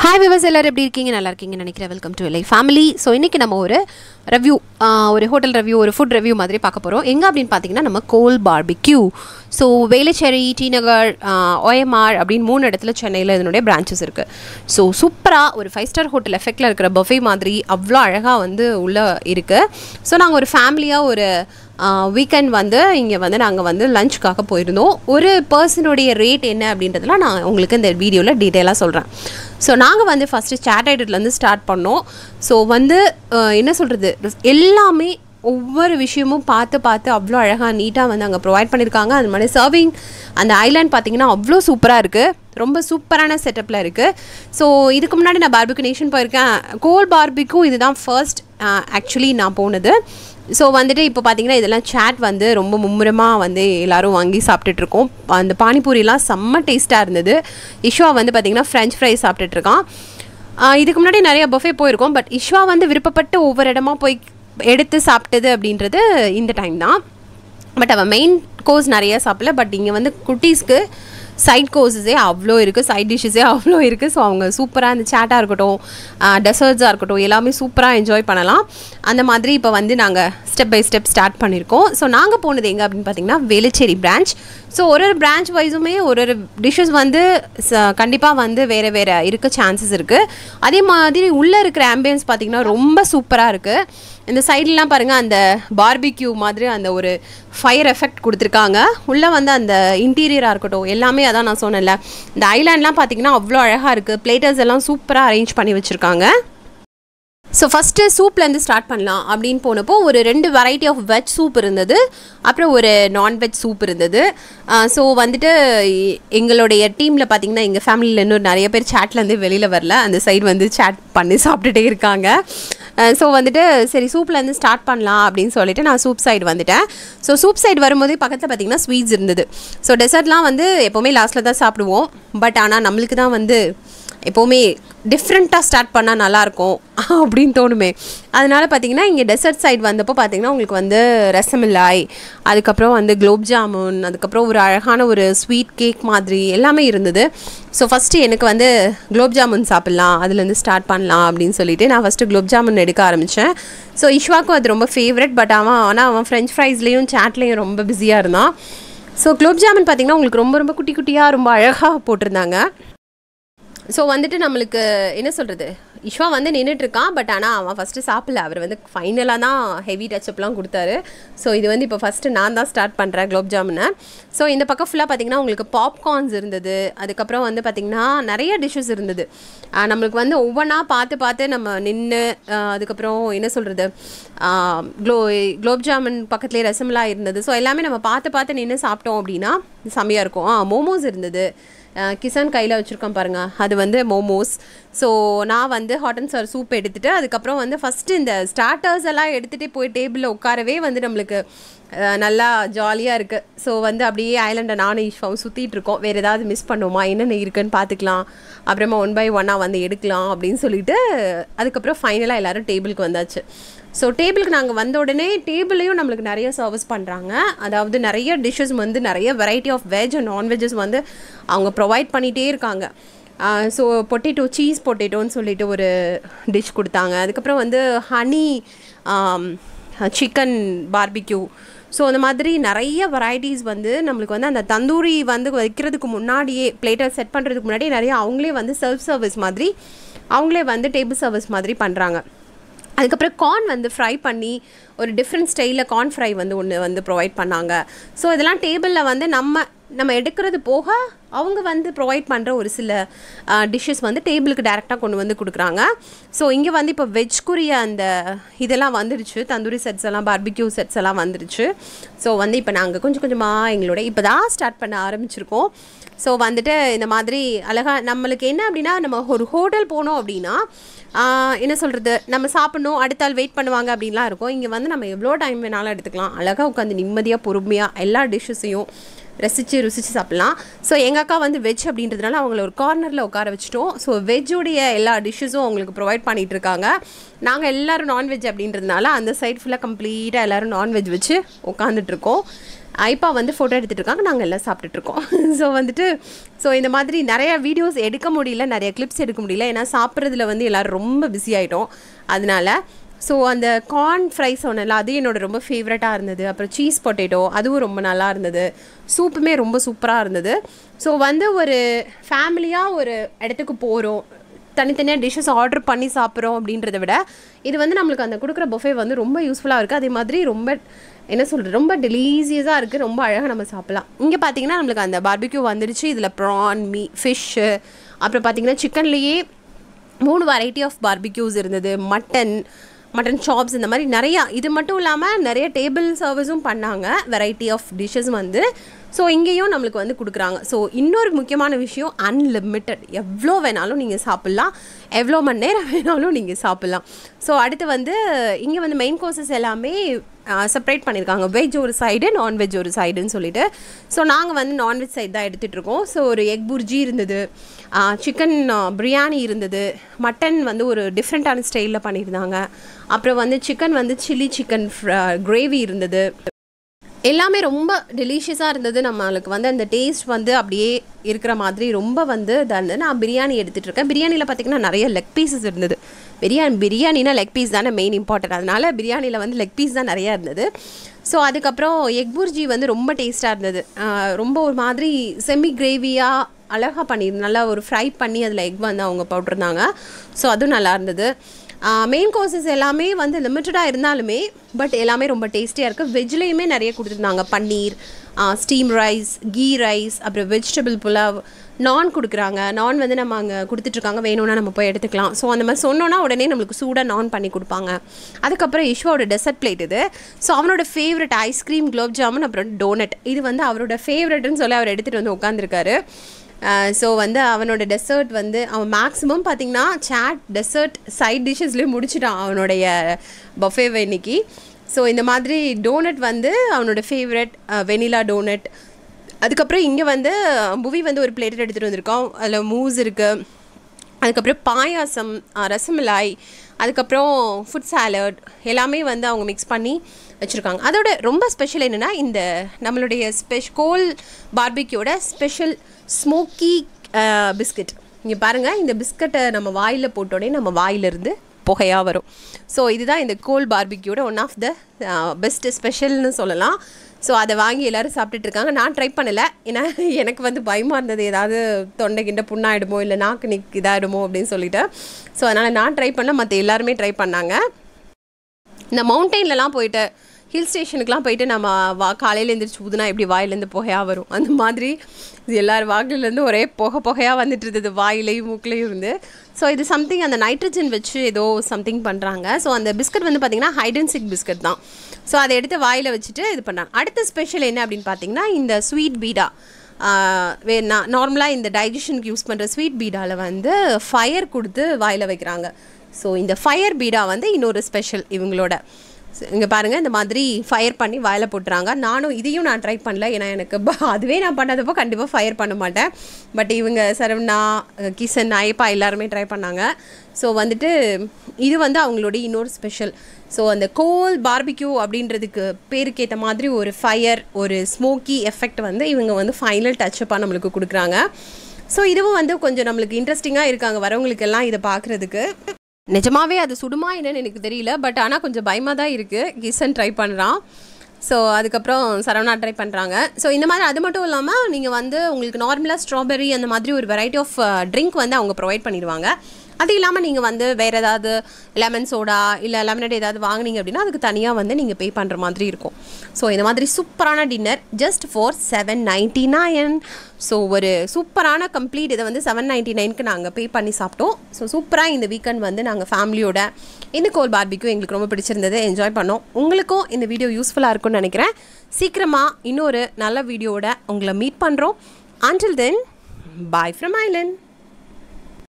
hi விவஸ் எல்லாரும் எப்படி இருக்கீங்க நல்லா இருக்கீங்கன்னு நினைக்கிறேன் welcome to lie family so இன்றைக்கி நம்ம ஒரு ரிவ்யூ ஒரு ஹோட்டல் ரிவ்யூ ஒரு ஃபுட் ரிவ்யூ மாதிரி பார்க்க போகிறோம் எங்கே அப்படின்னு பார்த்தீங்கன்னா நம்ம Coal Barbecue so Velachery T Nagar OMR அப்படின்னு மூணு இடத்துல சென்னையில் இதனுடைய பிரான்ச்சஸ் இருக்குது ஸோ சூப்பராக ஒரு ஃபைவ் ஸ்டார் ஹோட்டல் எஃபெக்டில் இருக்கிற பஃபே மாதிரி அவ்வளோ அழகாக வந்து உள்ளே இருக்குது ஸோ நாங்கள் ஒரு ஃபேமிலியாக ஒரு வீக்கெண்ட் வந்து இங்கே வந்து நாங்கள் வந்து லஞ்சுக்காக போயிருந்தோம் ஒரு பர்சனுடைய ரேட் என்ன அப்படின்றதுலாம் நான் உங்களுக்கு இந்த வீடியோவில் டீட்டெயிலாக சொல்கிறேன் ஸோ நாங்கள் வந்து ஃபஸ்ட்டு சேட் ஐட்டத்துலேருந்து ஸ்டார்ட் பண்ணோம் ஸோ வந்து அஹ், என்ன சொல்கிறது எல்லாமே ஒவ்வொரு விஷயமும் பார்த்து பார்த்து அவ்வளோ அழகாக நீட்டாக வந்து அங்கே ப்ரொவைட் பண்ணியிருக்காங்க அது மாதிரி சர்விங் அந்த ஐலாண்ட் பார்த்தீங்கன்னா அவ்வளோ சூப்பராக இருக்குது ரொம்ப சூப்பரான செட்டப்பில் இருக்குது ஸோ இதுக்கு முன்னாடி நான் பார்பிக்கு நேஷன் போயிருக்கேன் கோல் பார்பிக்கும் இதுதான் ஃபர்ஸ்ட் ஆக்சுவலி நான் போனது ஸோ வந்துட்டு இப்போ பார்த்தீங்கன்னா இதெல்லாம் சாட் வந்து ரொம்ப மும்முரமாக வந்து எல்லாரும் வாங்கி சாப்பிட்டுட்டு இருக்கோம் அந்த பானிபூரிலாம் செம்ம டேஸ்ட்டாக இருந்தது இஷ்வா வந்து பார்த்தீங்கன்னா ஃப்ரெஞ்ச் ஃப்ரைஸ் சாப்பிட்டுட்டு இருக்கான் ஆஹ் இதுக்கு முன்னாடி நிறைய பஃபே போயிருக்கோம் பட் இஷ்வா வந்து விருப்பப்பட்டு ஒவ்வொரு இடமா போய் எடுத்து சாப்பிட்டது அப்படின்றது இந்த டைம் தான் பட் அவன் மெயின் கோர்ஸ் நிறைய சாப்பிடல பட் இங்கே வந்து குட்டீஸ்க்கு சைட் கோர்ஸஸே அவ்வளோ இருக்குது சைட் டிஷ்ஷஸே அவ்வளோ இருக்குது ஸோ அவங்க சூப்பராக இந்த சேட்டாக இருக்கட்டும் டெசர்ட்ஸாக இருக்கட்டும் எல்லாமே சூப்பராக என்ஜாய் பண்ணலாம் அந்த மாதிரி இப்போ வந்து நாங்கள் ஸ்டெப் பை ஸ்டெப் ஸ்டார்ட் பண்ணியிருக்கோம் ஸோ நாங்கள் போனது எங்கே அப்படின்னு பார்த்தீங்கன்னா வேலுச்சேரி பிரான்ச் ஸோ ஒரு ஒரு பிரான்ச் வைஸுமே ஒரு ஒரு டிஷ்ஷஸ் வந்து கண்டிப்பாக வந்து வேறு வேறு இருக்க சான்சஸ் இருக்குது அதே மாதிரி உள்ளே இருக்கிற ஆம்பியன்ஸ் பார்த்திங்கன்னா ரொம்ப சூப்பராக இருக்குது இந்த சைட்லலாம் பாருங்கள் அந்த பார்பிக்யூ மாதிரி அந்த ஒரு ஃபயர் எஃபெக்ட் கொடுத்துருக்காங்க உள்ளே வந்து அந்த இன்டீரியராக இருக்கட்டும் எல்லாமே அதான் நான் சொன்னேன்ல இந்த ஐலாண்ட்லாம் பார்த்தீங்கன்னா அவ்வளோ அழகாக இருக்குது பிளேட்டர்ஸ் எல்லாம் சூப்பராக அரேஞ்ச் பண்ணி வச்சுருக்காங்க ஸோ ஃபஸ்ட்டு சூப்லேருந்து ஸ்டார்ட் பண்ணலாம் அப்படின்னு போனப்போ ஒரு ரெண்டு வெரைட்டி ஆஃப் வெஜ் சூப் இருந்தது அப்புறம் ஒரு நான்வெஜ் சூப் இருந்தது ஸோ வந்துட்டு எ- எங்களுடைய டீமில் பார்த்தீங்கன்னா எங்கள் ஃபேமிலியில் இன்னும் நிறைய பேர் சேட்லேருந்து வெளியில் வரல அந்த சைடு வந்து சேட் பண்ணி சாப்பிட்டுட்டே இருக்காங்க ஸோ வந்துட்டு சரி சூப்லேருந்து ஸ்டார்ட் பண்ணலாம் அப்படின்னு சொல்லிட்டு நான் சூப் சைடு வந்துட்டேன் ஸோ சூப் சைடு வரும்போதே பக்கத்தில் பார்த்தீங்கன்னா ஸ்வீட்ஸ் இருந்தது ஸோ டெசர்ட்லாம் வந்து எப்போவுமே லாஸ்ட்டில் தான் சாப்பிடுவோம் பட் ஆனால் நம்மளுக்கு தான் வந்து எப்போவுமே டிஃப்ரெண்ட்டாக ஸ்டார்ட் பண்ணால் நல்லாயிருக்கும் அப்படின்னு தோணுமே அதனால பார்த்தீங்கன்னா இங்கே டெசர்ட் சைடு வந்தப்போ பார்த்தீங்கன்னா உங்களுக்கு வந்து ரசமலாய் அதுக்கப்புறம் வந்து குலோப் ஜாமுன் அதுக்கப்புறம் ஒரு அழகான ஒரு ஸ்வீட் கேக் மாதிரி எல்லாமே இருந்தது ஸோ ஃபஸ்ட்டு எனக்கு வந்து குலோப் ஜாமுன் சாப்பிட்லாம் அதுலேருந்து ஸ்டார்ட் பண்ணலாம் அப்படின்னு சொல்லிட்டு நான் ஃபஸ்ட்டு குலோப் ஜாமுன் எடுக்க ஆரம்பித்தேன் ஸோ இஷ்வாக்கும் அது ரொம்ப ஃபேவரட் பட் அவன் ஆனால் அவன் ஃப்ரெஞ்ச் ஃப்ரைஸ்லேயும் சாட்லேயும் ரொம்ப பிஸியாக இருந்தான் ஸோ குலோப் ஜாமுன் பார்த்தீங்கன்னா உங்களுக்கு ரொம்ப ரொம்ப குட்டி குட்டியாக ரொம்ப அழகாக போட்டிருந்தாங்க ஸோ வந்துட்டு நம்மளுக்கு என்ன சொல்கிறது இஷ்வா வந்து நின்றுட்டு இருக்கான் பட் ஆனால் அவன் ஃபஸ்ட்டு சாப்பிடல அவர் வந்து ஃபைனலாக தான் ஹெவி டச்சப்லாம் கொடுத்தாரு ஸோ இது வந்து இப்போ ஃபஸ்ட்டு நான் தான் ஸ்டார்ட் பண்ணுறேன் குலோப் ஜாமுனை ஸோ இந்த பக்கம் ஃபுல்லாக பார்த்தீங்கன்னா உங்களுக்கு பாப்கார்ன்ஸ் இருந்தது அதுக்கப்புறம் வந்து பார்த்திங்கன்னா நிறைய டிஷ்ஷஸ் இருந்தது ஆஹ் நம்மளுக்கு வந்து ஒவ்வொன்றா பார்த்து பார்த்து நம்ம நின்று அதுக்கப்புறம் என்ன சொல்கிறது க்ளோ குலோப் ஜாமுன் பக்கத்துலேயே ரசமலா இருந்தது ஸோ எல்லாமே நம்ம பார்த்து பார்த்து நின்று சாப்பிட்டோம் அப்படின்னா செம்மையாக இருக்கும் ஆ மோமோஸ் இருந்தது அஹ் கிசான் கையில் வச்சுருக்கோம் பாருங்கள் அது வந்து மோமோஸ் ஸோ நான் வந்து ஹாட் அண்ட் சார் சூப் எடுத்துகிட்டு அதுக்கப்புறம் வந்து ஃபஸ்ட்டு இந்த ஸ்டார்டர்ஸ் எல்லாம் எடுத்துகிட்டே போய் டேபிளில் உட்காரவே வந்து நம்மளுக்கு அஹ், நல்லா ஜாலியாக இருக்குது ஸோ வந்து அப்படியே ஐலண்டை நானும் ஈஷ்வாவும் சுற்றிட்டு இருக்கோம் வேறு ஏதாவது மிஸ் பண்ணுவோமா என்னென்ன இருக்குன்னு பார்த்துக்கலாம் அப்புறமா ஒன் பை ஒன்னாக வந்து எடுக்கலாம் அப்படின்னு சொல்லிட்டு அதுக்கப்புறம் ஃபைனலாக எல்லோரும் டேபிளுக்கு வந்தாச்சு ஸோ டேபிளுக்கு நாங்கள் வந்த உடனே டேபிளையும் நம்மளுக்கு நிறைய சர்வீஸ் பண்ணுறாங்க அதாவது நிறைய டிஷ்ஷஸ் வந்து நிறைய variety of veg and non vegs வந்து அவங்க ப்ரொவைட் பண்ணிகிட்டே இருக்காங்க ஸோ பொட்டேட்டோ சீஸ் பொட்டேட்டோன்னு சொல்லிட்டு ஒரு டிஷ் கொடுத்தாங்க அதுக்கப்புறம் வந்து ஹனி சிக்கன் பார்பிக்யூ ஸோ அந்த மாதிரி நிறைய வெரைட்டிஸ் வந்து நம்மளுக்கு வந்து அந்த தந்தூரி வந்து வைக்கிறதுக்கு முன்னாடியே பிளேட்டை செட் பண்ணுறதுக்கு முன்னாடியே நிறைய அவங்களே வந்து செல்ஃப் சர்வீஸ் மாதிரி அவங்களே வந்து டேபிள் சர்வீஸ் மாதிரி பண்ணுறாங்க அதுக்கப்புறம் கார்ன் வந்து ஃப்ரை பண்ணி ஒரு டிஃப்ரெண்ட் ஸ்டைலில் கார்ன் ஃப்ரை வந்து ஒன்று வந்து ப்ரொவைட் பண்ணாங்க ஸோ இதெல்லாம் டேபிளில் வந்து நம்ம நம்ம எடுக்கிறது போக அவங்க வந்து ப்ரொவைட் பண்ணுற ஒரு சில டிஷ்ஷஸ் வந்து டேபிளுக்கு டேரெக்டாக கொண்டு வந்து கொடுக்குறாங்க ஸோ இங்கே வந்து இப்போ வெஜ்க்குரிய அந்த இதெல்லாம் வந்துடுச்சு தந்தூரி செட்ஸ் எல்லாம் பார்பிக்யூ செட்ஸ் எல்லாம் வந்துடுச்சு ஸோ வந்து இப்போ நாங்கள் கொஞ்சம் கொஞ்சமாக எங்களோட இப்போ தான் ஸ்டார்ட் பண்ண ஆரம்பிச்சிருக்கோம் ஸோ வந்துட்டு இந்த மாதிரி அழகா நம்மளுக்கு என்ன அப்படின்னா நம்ம ஒரு ஹோட்டல் போனோம் அப்படின்னா ஆஹ், என்ன சொல்கிறது நம்ம சாப்பிட்ணும் அடுத்த ஆள் வெயிட் பண்ணுவாங்க அப்படின்லாம் இருக்கும் இங்கே வந்து நம்ம எவ்வளோ டைம் வேணாலும் எடுத்துக்கலாம் அழகாக உட்காந்து நிம்மதியாக பொறுமையாக எல்லா டிஷ்ஷஸையும் ரசித்து ருசித்து சாப்பிட்லாம் ஸோ எங்கள் அக்கா வந்து வெஜ் அப்படின்றதுனால அவங்கள ஒரு கார்னரில் உட்கார வச்சுட்டோம் ஸோ வெஜ்ஜுடைய எல்லா டிஷ்ஷஸும் அவங்களுக்கு ப்ரொவைட் பண்ணிகிட்டு இருக்காங்க நாங்கள் எல்லோரும் நான்வெஜ் அப்படின்றதுனால அந்த சைடு ஃபுல்லாக கம்ப்ளீட்டாக எல்லோரும் நான்வெஜ் வச்சு உட்காந்துட்ருக்கோம் ஐப்பா வந்து ஃபோட்டோ எடுத்துகிட்டு இருக்காங்க நாங்கள் எல்லாம் சாப்பிட்டுட்ருக்கோம் ஸோ வந்துட்டு ஸோ இந்த மாதிரி நிறைய வீடியோஸ் எடுக்க முடியல நிறைய கிளிப்ஸ் எடுக்க முடியல ஏன்னா சாப்பிட்றதுல வந்து எல்லோரும் ரொம்ப பிஸி ஆகிட்டோம் அதனால ஸோ அந்த கார்ன் ஃப்ரைஸ் சொன்னல அது என்னோட ரொம்ப ஃபேவரட்டாக இருந்தது அப்புறம் சீஸ் பொட்டேட்டோ அதுவும் ரொம்ப நல்லா இருந்தது சூப்புமே ரொம்ப சூப்பராக இருந்தது ஸோ வந்து ஒரு ஃபேமிலியாக ஒரு இடத்துக்கு போகிறோம் தனித்தனியாக டிஷ்ஷஸ் ஆர்டர் பண்ணி சாப்பிட்றோம் அப்படின்றத விட இது வந்து நம்மளுக்கு அந்த கொடுக்குற பொஃபே வந்து ரொம்ப யூஸ்ஃபுல்லாக இருக்குது அதே மாதிரி ரொம்ப என்ன சொல்கிறது ரொம்ப டெலீசியஸாக இருக்குது ரொம்ப அழகாக நம்ம சாப்பிட்லாம் இங்கே பார்த்தீங்கன்னா நம்மளுக்கு அந்த பார்பிக்யூ வந்துடுச்சு இதில் ப்ரான் மீ ஃபிஷ்ஷு அப்புறம் பார்த்தீங்கன்னா சிக்கன்லேயே மூணு வெரைட்டி ஆஃப் பார்பிக்யூஸ் இருந்தது மட்டன் மட்டன் சாப்ஸ் இந்த மாதிரி நிறையா இது மட்டும் இல்லாமல் நிறைய டேபிள் சர்வீஸும் பண்ணாங்க வெரைட்டி ஆஃப் டிஷ்ஷஸ் வந்து ஸோ இங்கேயும் நம்மளுக்கு வந்து கொடுக்குறாங்க ஸோ இன்னொரு முக்கியமான விஷயம் அன்லிமிட்டட் எவ்வளோ வேணாலும் நீங்கள் சாப்பிட்லாம் எவ்வளோ மணி நேரம் வேணாலும் நீங்கள் சாப்பிட்லாம் ஸோ அடுத்து வந்து இங்கே வந்து மெயின் கோர்சஸ் எல்லாமே செப்பரேட் பண்ணியிருக்காங்க வெஜ் ஒரு சைடு நான்வெஜ் ஒரு சைடுன்னு சொல்லிட்டு ஸோ நாங்கள் வந்து நான்வெஜ் சைடு தான் எடுத்துகிட்டு இருக்கோம் ஸோ ஒரு எக் புர்ஜி இருந்தது சிக்கன் பிரியாணி இருந்தது மட்டன் வந்து ஒரு டிஃப்ரெண்ட்டான ஸ்டைலில் பண்ணியிருந்தாங்க அப்புறம் வந்து சிக்கன் வந்து சில்லி சிக்கன் கிரேவி இருந்தது எல்லாமே ரொம்ப டெலிஷியஸாக இருந்தது நம்மளுக்கு வந்து அந்த டேஸ்ட் வந்து அப்படியே இருக்கிற மாதிரி ரொம்ப வந்து இதாக இருந்தது நான் பிரியாணி எடுத்துகிட்டு இருக்கேன் பிரியாணியில் பார்த்திங்கன்னா நிறைய லெக் பீசஸ் இருந்தது பிரியாணி பிரியாணினா லெக் பீஸ் தானே மெயின் இம்பார்ட்டன்ட் அதனால் பிரியாணியில் வந்து லெக் பீஸ் தான் நிறையா இருந்தது ஸோ அதுக்கப்புறம் எக் புர்ஜி வந்து ரொம்ப டேஸ்ட்டாக இருந்தது ரொம்ப ஒரு மாதிரி செமி கிரேவியாக அழகாக பண்ணி நல்லா ஒரு ஃப்ரை பண்ணி அதில் எக் வந்து அவங்க போட்டிருந்தாங்க ஸோ அதுவும் நல்லா இருந்தது மெயின் கோர்சஸ் எல்லாமே வந்து லிமிட்டடாக இருந்தாலுமே பட் எல்லாமே ரொம்ப டேஸ்டியாக இருக்குது வெஜ்லேயுமே நிறைய கொடுத்துருந்தாங்க paneer steam rice ghee rice அப்புறம் வெஜிடபிள் புலாவ் நான் கொடுக்குறாங்க நான் வந்து நம்ம அங்கே கொடுத்துட்ருக்காங்க வேணும்னா நம்ம போய் எடுத்துக்கலாம் ஸோ அந்த மாதிரி சொன்னோன்னா உடனே நம்மளுக்கு சூடாக நான் பண்ணி கொடுப்பாங்க அதுக்கப்புறம் இஷ்வாவோட டெசர்ட் பிளேட் இது ஸோ அவனோட ஃபேவரட் ஐஸ்கிரீம் குலோப் ஜாமுன் அப்புறம் டோனட் இது வந்து அவரோட ஃபேவரட்னு சொல்லி அவர் எடுத்துகிட்டு வந்து உட்காந்துருக்காரு ஸோ வந்து அவனோட டெசர்ட் வந்து அவன் மேக்ஸிமம் பார்த்திங்கன்னா சாட் டெசர்ட் சைட் டிஷ்ஷஸ்லேயே முடிச்சிட்டான் அவனுடைய பஃபேவை இன்னைக்கு ஸோ இந்த மாதிரி டோனட் வந்து அவனோட ஃபேவரட் வெனிலா டோனட் அதுக்கப்புறம் இங்கே வந்து புவி வந்து ஒரு பிளேட் எடுத்துகிட்டு வந்திருக்கோம் அதில் மூஸ் இருக்குது அதுக்கப்புறம் பாயாசம் ரசமலாய் அதுக்கப்புறம் ஃபுட் சாலட் எல்லாமே வந்து அவங்க மிக்ஸ் பண்ணி வச்சுருக்காங்க அதோட ரொம்ப ஸ்பெஷல் என்னென்னா இந்த நம்மளுடைய ஸ்பெஷ் கோல் பார்பிக்கியோட ஸ்பெஷல் ஸ்மோக்கி பிஸ்கட் இங்கே பாருங்கள் இந்த பிஸ்கட்டை நம்ம வாயில் போட்டோடனே நம்ம வாயிலிருந்து புகையாக வரும் ஸோ இதுதான் இந்த கோல் பார்பிக்கியோட ஒன் ஆஃப் த பெஸ்ட் ஸ்பெஷல்னு சொல்லலாம் ஸோ அதை வாங்கி எல்லோரும் சாப்பிட்டுட்டு இருக்காங்க நான் ட்ரை பண்ணலை ஏன்னா எனக்கு வந்து பயமாக இருந்தது ஏதாவது தொண்டை கிண்ட புண்ணாயிடுமோ இல்லை நாக்கு நிக் இதாகிடுமோ அப்படின்னு சொல்லிட்டு ஸோ அதனால் நான் ட்ரை பண்ண மற்ற எல்லாருமே ட்ரை பண்ணாங்க இந்த மவுண்டெயின்லலாம் போயிட்டு ஹில் ஸ்டேஷனுக்குலாம் போயிட்டு நம்ம வா காலையில் எழுந்திரிச்சு ஊதுனா எப்படி வாயிலேருந்து புகையாக வரும் அந்த மாதிரி இது எல்லார் வாக்கிலேருந்து ஒரே புகை புகையாக வந்துட்டு இருந்தது வாயிலையும் மூக்கிலையும் இருந்து ஸோ இது சம்திங் அந்த நைட்ரஜன் வச்சு ஏதோ சம்திங் பண்ணுறாங்க ஸோ அந்த பிஸ்கட் வந்து பார்த்திங்கன்னா ஹைடன்சிக் பிஸ்கட் தான் ஸோ அதை எடுத்து வாயில் வச்சுட்டு இது பண்ணுறாங்க அடுத்த ஸ்பெஷல் என்ன அப்படின்னு பார்த்தீங்கன்னா இந்த ஸ்வீட் பீடா வே நான் நார்மலாக இந்த டைஜஷனுக்கு யூஸ் பண்ணுற ஸ்வீட் பீடாவில் வந்து ஃபயர் கொடுத்து வாயில் வைக்கிறாங்க ஸோ இந்த ஃபயர் பீடா வந்து இன்னொரு ஸ்பெஷல் இவங்களோட இங்கே பாருங்கள் இந்த மாதிரி ஃபயர் பண்ணி வாயில் போட்டுறாங்க நானும் இதையும் நான் ட்ரை பண்ணல ஏன்னா எனக்கு அதுவே நான் பண்ணதப்போ கண்டிப்பாக ஃபயர் பண்ண மாட்டேன் பட் இவங்க சரவணா கிசன் ஐப்பா எல்லாருமே ட்ரை பண்ணாங்க ஸோ வந்துட்டு இது வந்து அவங்களுடைய இன்னொரு ஸ்பெஷல் ஸோ அந்த கோல் பார்பிக்யூ அப்படின்றதுக்கு பேருக்கு ஏற்ற மாதிரி ஒரு ஃபயர் ஒரு ஸ்மோக்கி எஃபெக்ட் வந்து இவங்க வந்து ஃபைனல் டச்சப்பாக நம்மளுக்கு கொடுக்குறாங்க ஸோ இதுவும் வந்து கொஞ்சம் நம்மளுக்கு இன்ட்ரெஸ்டிங்காக இருக்காங்க வரவங்களுக்கெல்லாம் இதை பார்க்குறதுக்கு நிஜமாவே அது சுடுமா என்னன்னு எனக்கு தெரியல பட் ஆனால் கொஞ்சம் பயமாக தான் இருக்குது கிசன் ட்ரை பண்ணுறான் ஸோ அதுக்கப்புறம் சரவணா ட்ரை பண்ணுறாங்க ஸோ இந்த மாதிரி அது மட்டும் இல்லாமல் நீங்கள் வந்து உங்களுக்கு நார்மலாக ஸ்ட்ராபெரி அந்த மாதிரி ஒரு வெரைட்டி ஆஃப் ட்ரிங்க் வந்து அவங்க ப்ரொவைட் பண்ணிடுவாங்க அது இல்லாமல் நீங்கள் வந்து வேறு ஏதாவது லெமன் சோடா இல்லை லெமனட் ஏதாவது வாங்கினீங்க அப்படின்னா அதுக்கு தனியாக வந்து நீங்கள் பே பண்ணுற மாதிரி இருக்கும் ஸோ இந்த மாதிரி சூப்பரான dinner just for seven ninety nine so ஒரு சூப்பரான கம்ப்ளீட் இதை வந்து செவன் நைன்ட்டி நைனுக்கு நாங்கள் பே பண்ணி சாப்பிட்டோம் ஸோ சூப்பராக இந்த வீக்கெண்ட் வந்து நாங்கள் ஃபேமிலியோட இந்த கோல் பார்பிக்கும் எங்களுக்கு ரொம்ப பிடிச்சிருந்தது என்ஜாய் பண்ணோம் உங்களுக்கும் இந்த வீடியோ யூஸ்ஃபுல்லாக இருக்கும்னு நினைக்கிறேன் சீக்கிரமாக இன்னொரு நல்ல வீடியோவோட உங்களை மீட் பண்ணுறோம் until then bye from Island